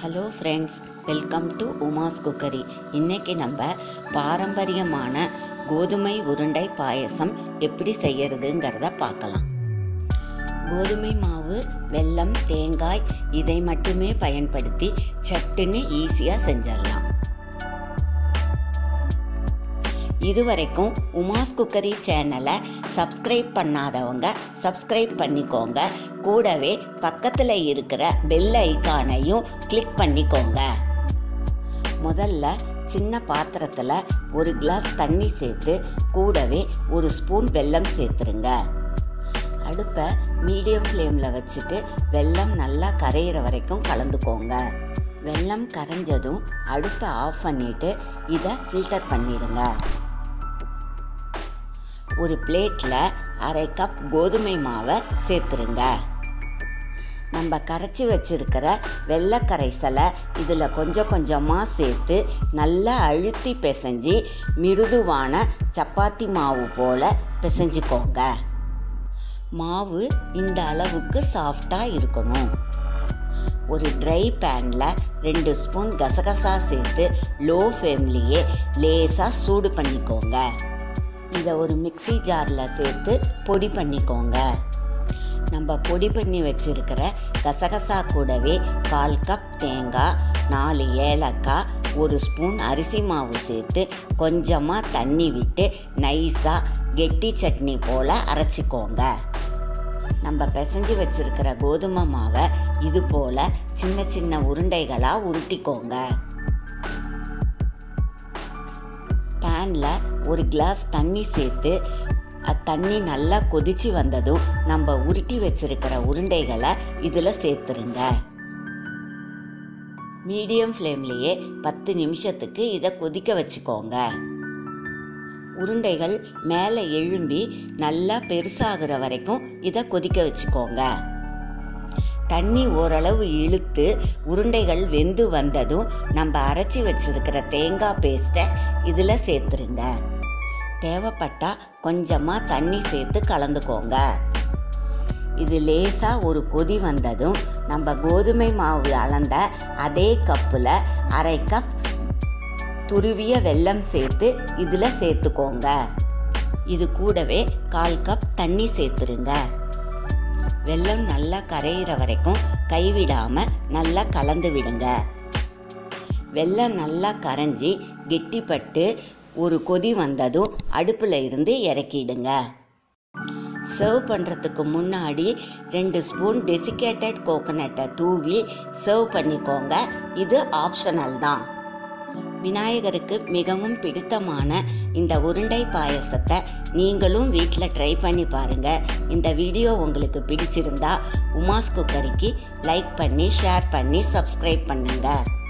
hello friends welcome to Uma's cookery இன்னைக்கு நம்ம பாரம்பரியமான கோதுமை உருண்டை பாயசம் எப்படி செய்யறதுங்கிறத பார்க்கலாம் கோதுமை மாவு வெல்லம் தேங்காய் இதை மட்டுமே பயன்படுத்தி சட்டுன்னு ஈஸியாக செஞ்சிடலாம் இதுவரைக்கும் உமாஸ் குக்கரி சேனலை சப்ஸ்கிரைப் பண்ணாதவங்க சப்ஸ்கிரைப் பண்ணிக்கோங்க கூடவே பக்கத்தில் இருக்கிற பெல் ஐக்கானையும் கிளிக் பண்ணிக்கோங்க முதல்ல சின்ன பாத்திரத்தில் ஒரு கிளாஸ் தண்ணி சேர்த்து கூடவே ஒரு ஸ்பூன் வெல்லம் சேர்த்துருங்க அடுப்பை மீடியம் ஃப்ளேமில் வச்சுட்டு வெல்லம் நல்லா கரையிற வரைக்கும் கலந்துக்கோங்க வெல்லம் கரைஞ்சதும் அடுப்பை ஆஃப் பண்ணிட்டு இதை ஃபில்டர் பண்ணிடுங்க ஒரு பிளேட்டில் அரை கப் கோதுமை மாவை சேர்த்துருங்க நம்ம கரைச்சி வச்சிருக்கிற வெள்ளை கரைசலை இதில் கொஞ்சம் கொஞ்சமாக சேர்த்து நல்லா அழுத்தி பிசைஞ்சு மிருதுவான சப்பாத்தி மாவு போல் பிசைஞ்சுக்கோங்க மாவு இந்த அளவுக்கு சாஃப்டாக இருக்கணும் ஒரு ட்ரை பேனில் ரெண்டு ஸ்பூன் கசகசா சேர்த்து லோ ஃப்ளேம்லேயே லேசாக சூடு பண்ணிக்கோங்க இதை ஒரு மிக்சி ஜாரில் சேர்த்து பொடி பண்ணிக்கோங்க நம்ம பொடி பண்ணி வச்சிருக்கிற கசகசா கூடவே கால் கப் தேங்காய் நாலு ஏலக்காய் ஒரு ஸ்பூன் அரிசி மாவு சேர்த்து கொஞ்சமாக தண்ணி விட்டு நைஸாக கெட்டி சட்னி போல் அரைச்சிக்கோங்க நம்ம பிசைஞ்சு வச்சிருக்கிற கோதுமை மாவை இது போல் சின்ன சின்ன உருண்டைகளாக உருட்டிக்கோங்க பேனில் ஒரு கிளாஸ் தண்ணி சேர்த்து தண்ணி நல்லா கொதிச்சு வந்ததும் நம்ம உருட்டி வச்சிருக்கிற உருண்டைகளை இதில் சேர்த்துருங்க மீடியம் ஃப்ளேம்லேயே பத்து நிமிஷத்துக்கு இதை கொதிக்க வச்சுக்கோங்க உருண்டைகள் மேலே எழும்பி நல்லா பெருசாகிற வரைக்கும் இதை கொதிக்க வச்சுக்கோங்க தண்ணி ஓரளவு இழுத்து உருண்டைகள் வெந்து வந்ததும் நம்ம அரைச்சி வச்சிருக்கிற தேங்காய் பேஸ்ட்டை இதில் சேர்த்துருங்க தேவைப்பட்டா கொஞ்சமாக தண்ணி சேர்த்து கலந்துக்கோங்க இது லேசாக ஒரு கொதி வந்ததும் நம்ம கோதுமை மாவு அளந்த அதே கப்பில் அரை கப் துருவிய வெல்லம் சேர்த்து இதில் சேர்த்துக்கோங்க இது கூடவே கால் கப் தண்ணி சேர்த்துருங்க வெல்லம் நல்லா கரையிற வரைக்கும் கைவிடாமல் நல்லா கலந்து விடுங்க வெல்லம் நல்லா கரைஞ்சி கெட்டிப்பட்டு ஒரு கொதி வந்ததும் அடுப்பில் இருந்து இறக்கிடுங்க சர்வ் பண்ணுறதுக்கு முன்னாடி ரெண்டு ஸ்பூன் டெசிகேட்டட் கோகனட்டை தூவி சர்வ் பண்ணிக்கோங்க இது ஆப்ஷனல் தான் விநாயகருக்கு மிகவும் பிடித்தமான இந்த உருண்டை பாயசத்தை நீங்களும் வீட்டில் ட்ரை பண்ணி பாருங்கள் இந்த வீடியோ உங்களுக்கு பிடிச்சிருந்தா உமாஸ் குக்கரிக்கு லைக் பண்ணி ஷேர் பண்ணி சப்ஸ்கிரைப் பண்ணுங்கள்